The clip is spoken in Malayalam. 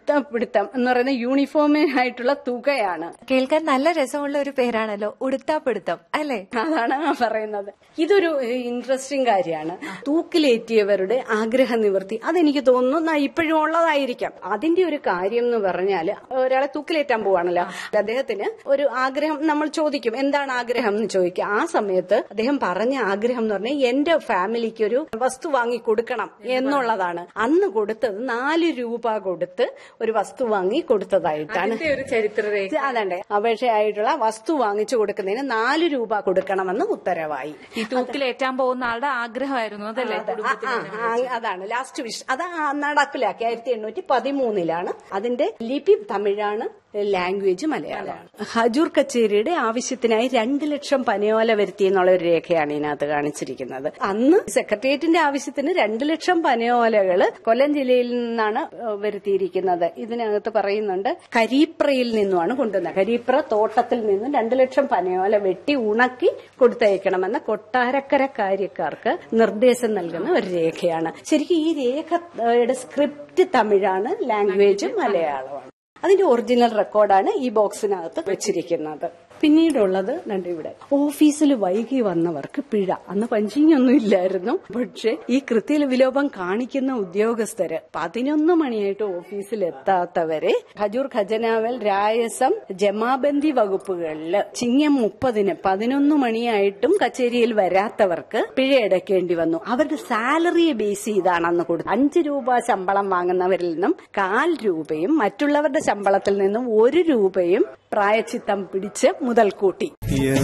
ഉടുത്തപ്പിടുത്തം എന്ന് പറയുന്ന യൂണിഫോമിനായിട്ടുള്ള തുകയാണ് കേൾക്കാൻ നല്ല രസമുള്ള ഒരു പേരാണല്ലോ ഉടുത്താപ്പിടുത്തം അല്ലേ അതാണ് ഞാൻ പറയുന്നത് ഇതൊരു ഇൻട്രസ്റ്റിംഗ് കാര്യമാണ് തൂക്കിലേറ്റിയവരുടെ ആഗ്രഹ നിവൃത്തി അതെനിക്ക് തോന്നുന്നു ന- ഇപ്പോഴും ഉള്ളതായിരിക്കാം അതിന്റെ ഒരു കാര്യം എന്ന് പറഞ്ഞാൽ ഒരാളെ തൂക്കിലേറ്റാൻ പോവാണല്ലോ അദ്ദേഹത്തിന് ഒരു ആഗ്രഹം നമ്മൾ ചോദിക്കും എന്താണ് ആഗ്രഹം എന്ന് ചോദിക്കുക ആ സമയത്ത് അദ്ദേഹം പറഞ്ഞ ആഗ്രഹം എന്ന് പറഞ്ഞാൽ എന്റെ ഫാമിലിക്ക് ഒരു വസ്തു വാങ്ങി കൊടുക്കണം എന്നുള്ളതാണ് അന്ന് കൊടുത്തത് നാല് രൂപ കൊടുത്ത് ഒരു വസ്തു വാങ്ങി കൊടുത്തതായിട്ടാണ് അതിന്റെ ഒരു ചരിത്രരേഖ അതാണ്ട് അപേക്ഷയായിട്ടുള്ള വസ്തു വാങ്ങിച്ചു കൊടുക്കുന്നതിന് നാല് രൂപ കൊടുക്കണമെന്ന് ഉത്തരവായി ഈ തൂക്കിലേറ്റാൻ പോകുന്ന ആളുടെ ആഗ്രഹമായിരുന്നു അതല്ലേ കുടുംബത്തിൽ ആ, ആ, അതാണ് ലാസ്റ്റ് വിഷ് അത് ആ നടപ്പിലാക്കി ആയിരത്തി എണ്ണൂറ്റി പതിമൂന്നിലാണ് അതിന്റെ ലിപി തമിഴാണ് ലാംഗ്വേജ് മലയാളമാണ് ഹജൂർ കച്ചേരിയുടെ ആവശ്യത്തിനായി രണ്ട് ലക്ഷം പനയോല വരുത്തി എന്നുള്ള ഒരു രേഖയാണ് ഇതിനകത്ത് കാണിച്ചിരിക്കുന്നത് അന്ന് സെക്രട്ടേറിയറ്റിന്റെ ആവശ്യത്തിന് രണ്ട് ലക്ഷം പനയോലകള് കൊല്ലം ജില്ലയിൽ നിന്നാണ് ഏഹ്, വരുത്തിയിരിക്കുന്നത് ഇതിനകത്ത് പറയുന്നുണ്ട് കരീപ്രയിൽ നിന്നുമാണ് കൊണ്ടുവന്നത് കരീപ്ര തോട്ടത്തിൽ നിന്നും രണ്ട് ലക്ഷം പനയോല വെട്ടി ഉണക്കി കൊടുത്തയക്കണമെന്ന് കൊട്ടാരക്കര കാര്യക്കാർക്ക് നിർദ്ദേശം നൽകുന്ന ഒരു രേഖയാണ് ശരിക്കും ഈ രേഖയുടെ സ്ക്രിപ്റ്റ് തമിഴാണ് ലാംഗ്വേജ് മലയാളമാണ് അതിന്റെ ഒറിജിനൽ റെക്കോർഡാണ് ഈ ബോക്സിനകത്ത് വെച്ചിരിക്കുന്നത് പിന്നീടുള്ളത് രണ്ട് ഇവിടെ ഓഫീസിൽ വൈകി വന്നവർക്ക് പിഴ അന്ന് പഞ്ചിങ് ഒന്നും ഇല്ലായിരുന്നു പക്ഷെ ഈ കൃത്യ വിലോപം കാണിക്കുന്ന ഉദ്യോഗസ്ഥര് പതിനൊന്ന് മണിയായിട്ട് ഓഫീസിൽ എത്താത്തവരെ ഖജൂർ ഖജനാവൽ രായസം ജമാബന്ദി വകുപ്പുകളിൽ ചിങ്ങം മുപ്പതിന് പതിനൊന്ന് മണിയായിട്ടും കച്ചേരിയിൽ വരാത്തവർക്ക് പിഴ അടയ്ക്കേണ്ടി വന്നു അവരുടെ സാലറിയെ ബേസ് ചെയ്താണ് അന്ന് കൊടുത്തത് അഞ്ച് രൂപ ശമ്പളം വാങ്ങുന്നവരിൽ നിന്നും കാൽ രൂപയും മറ്റുള്ളവരുടെ ശമ്പളത്തിൽ നിന്നും ഒരു രൂപയും പ്രായച്ചിത്തം പിടിച്ച് മുതൽക്കൂട്ടി